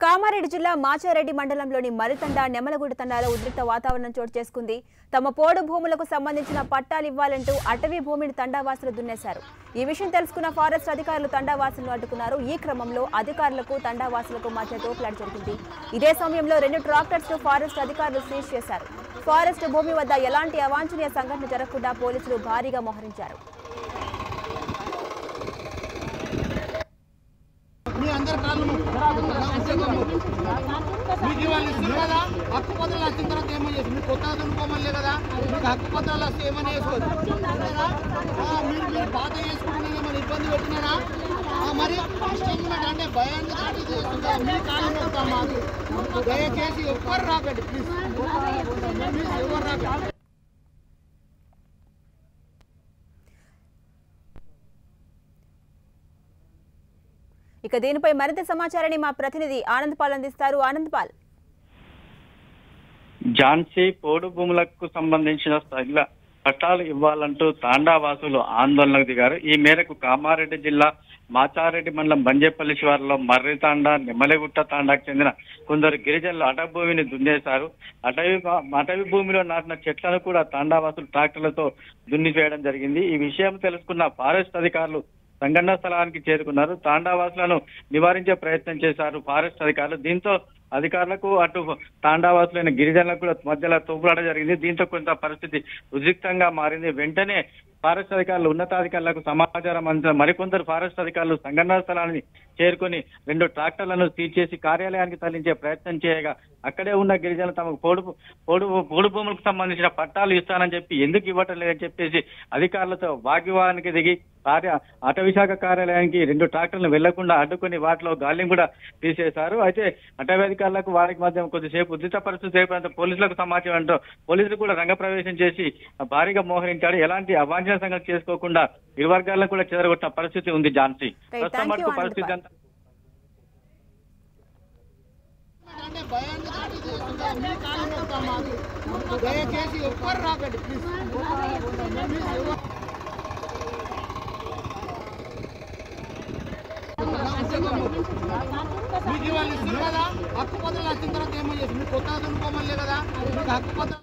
కామారెడ్డి జిల్లా మాచారెడ్డి మండలంలోని మరితండ నెమలగూడ తండాలో ఉద్రిక్త వాతావరణం చోటు చేసుకుంది తమ పోడు భూములకు సంబంధించిన పట్టాలు ఇవ్వాలంటూ అటవీ భూమిని తండావాసులు దున్నేశారు ఈ విషయం తెలుసుకున్న ఫారెస్ట్ అధికారులు తండావాసులను అడ్డుకున్నారు ఈ క్రమంలో అధికారులకు తండావాసులకు మధ్య తోపులాట జరిగింది ఇదే సమయంలో రెండు ట్రాక్టర్స్ ను ఫారెస్ట్ అధికారులు సీజ్ చేశారు ఫారెస్ట్ భూమి వద్ద ఎలాంటి అవాంఛనీయ సంఘటన జరగకుండా పోలీసులు భారీగా మోహరించారు మీ అందరి కాళ్ళు మీకు ఇవాళ ఇస్తుంది కదా హక్కు పత్రాలు వచ్చిన తర్వాత ఏమో చేసి మీరు కొత్తగా దున్నుకోమలే కదా మీకు హక్కు పత్రాలు వస్తే ఏమైనా చేసుకోవచ్చు కదా? ఆ, మీరు మీరు పాత చేసుకుంటున్నా ఏమైనా ఇబ్బంది పెట్టినారా ఆ, మరి ఇష్టం అంటే భయాన్ని దాటి చేస్తుందా మీ కాళ్ళు నొక్కుతా మాకు దయచేసి ఎవ్వరు రాకండి ప్లీజ్ ప్లీజ్ ఎవరు రాకండి ఇక దీనిపై మరింత సమాచారాన్ని మా ప్రతినిధి ఆనంద్ పాల్ అందిస్తారు ఆనంద్ పాల్ ఝాన్సీ పోడు భూములకు సంబంధించిన స్థల పట్టాలు ఇవ్వాలంటూ తాండావాసులు ఆందోళనకు దిగారు ఈ మేరకు కామారెడ్డి జిల్లా మాచారెడ్డి మండలం బంజేపల్లి శివారులో మర్రి తాండా నిమ్మలగుట్ట తాండాకు చెందిన కొందరు గిరిజనులు అటవీ భూమిని దున్నేశారు అటవీ అటవీ భూమిలో నాటిన చెట్లను కూడా తాండావాసులు ట్రాక్టర్లతో దున్ని చేయడం జరిగింది ఈ విషయం తెలుసుకున్న ఫారెస్ట్ అధికారులు సంఘటన స్థలానికి చేరుకున్నారు తాండావాసులను నివారించే ప్రయత్నం చేశారు ఫారెస్ట్ అధికారులు దీంతో అధికారులకు అటు తాండావాసులైన గిరిజనులకు కూడా మధ్యలో తోపులాట జరిగింది దీంతో కొంత పరిస్థితి ఉద్రిక్తంగా మారింది వెంటనే ఫారెస్ట్ అధికారులు ఉన్నతాధికారులకు సమాచారం అందిన మరికొందరు ఫారెస్ట్ అధికారులు సంఘటనా స్థలాన్ని చేరుకొని రెండు ట్రాక్టర్లను సీజ్ చేసి కార్యాలయానికి తరలించే ప్రయత్నం చేయగా అక్కడే ఉన్న గిరిజనులు తమకు పోడు పోడు పోడు భూములకు సంబంధించిన పట్టాలు ఇస్తానని చెప్పి ఎందుకు ఇవ్వటం లేదని చెప్పేసి అధికారులతో వాగ్వివాహానికి దిగి కార్య అటవీ శాఖ కార్యాలయానికి రెండు ట్రాక్టర్లు వెళ్లకుండా అడ్డుకొని వాటిలో గాలిని కూడా తీసేశారు అయితే అటవీ అధికారులకు వారికి మధ్య కొద్దిసేపు ఉద్రిత పరిస్థితి ఏర్పడంతో పోలీసులకు సమాచారంతో పోలీసులు కూడా రంగప్రవేశం చేసి భారీగా మోహరించాడు ఎలాంటి అవాంఛన సంగతి చేసుకోకుండా ఇరు వర్గాలను కూడా చెదరగొట్టిన పరిస్థితి ఉంది ఝాన్సీ Right, ప్రస్తుతం thank you, మటుకు పరిస్థితి ఆనంద్ అంతా అంటే భయాన్ని దాటి చేస్తుందా మీ కాళ్ళు నొక్కుతా మాకు దయచేసి ఎవ్వరు రాకండి ప్లీజ్ ప్లీజ్ ఎవరు మీకు ఇవాళ ఇస్తుంది కదా హక్కు పత్రాలు వచ్చిన తర్వాత ఏమో చేసి మీరు కొత్తగా దున్నుకోమలే కదా మీకు హక్కు పత్రాలు